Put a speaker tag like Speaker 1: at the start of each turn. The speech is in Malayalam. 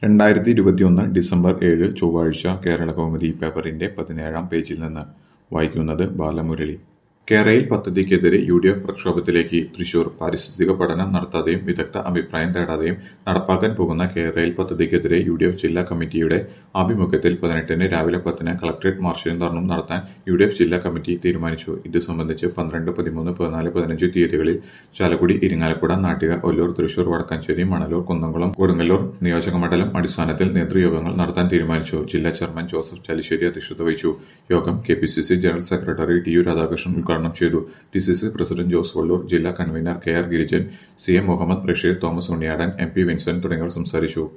Speaker 1: രണ്ടായിരത്തി ഇരുപത്തിയൊന്ന് ഡിസംബർ ഏഴ് ചൊവ്വാഴ്ച കേരളകൗമുദി പേപ്പറിന്റെ പതിനേഴാം പേജിൽ നിന്ന് വായിക്കുന്നത് ബാലമുരളി കേരയിൽ പദ്ധതിക്കെതിരെ യു ഡി എഫ് പ്രക്ഷോഭത്തിലേക്ക് തൃശൂർ പാരിസ്ഥിതിക പഠനം നടത്താതെയും വിദഗ്ധ അഭിപ്രായം തേടാതെയും നടപ്പാക്കാൻ പോകുന്ന കേരയിൽ പദ്ധതിക്കെതിരെ യു ഡി എഫ് ജില്ലാ കമ്മിറ്റിയുടെ ആഭിമുഖ്യത്തിൽ പതിനെട്ടിന് രാവിലെ പത്തിന് കളക്ടറേറ്റ് മാർച്ചിലും ധർണയും നടത്താൻ യു ഡി എഫ് ജില്ലാ കമ്മിറ്റി തീരുമാനിച്ചു ഇത് സംബന്ധിച്ച് പന്ത്രണ്ട് പതിമൂന്ന് പതിനാല് പതിനഞ്ച് തീയതികളിൽ ചാലക്കുടി ഇരിങ്ങാലക്കുട നാട്ടിക ഒല്ലൂർ തൃശൂർ വടക്കാഞ്ചേരി മണലൂർ കുന്നംകുളം കൊടുങ്ങല്ലൂർ നിയോജകമണ്ഡലം അടിസ്ഥാനത്തിൽ നേതൃയോഗങ്ങൾ നടത്താൻ തീരുമാനിച്ചു ജില്ലാ ചെയർമാൻ ജോസഫ് ചാലിശ്ശേരി അധ്യക്ഷത വഹിച്ചു യോഗം K P C C general secretary T U Radhakrishnan ഉദ്ഘാടനം ചെയ്തു D C C president Jose Vallur ജില്ലാ convener K R Girijan C M Muhammed Rasheed Thomas Unniyadan M P Vincent തുടങ്ങിയവർ സംസാരിച്ചു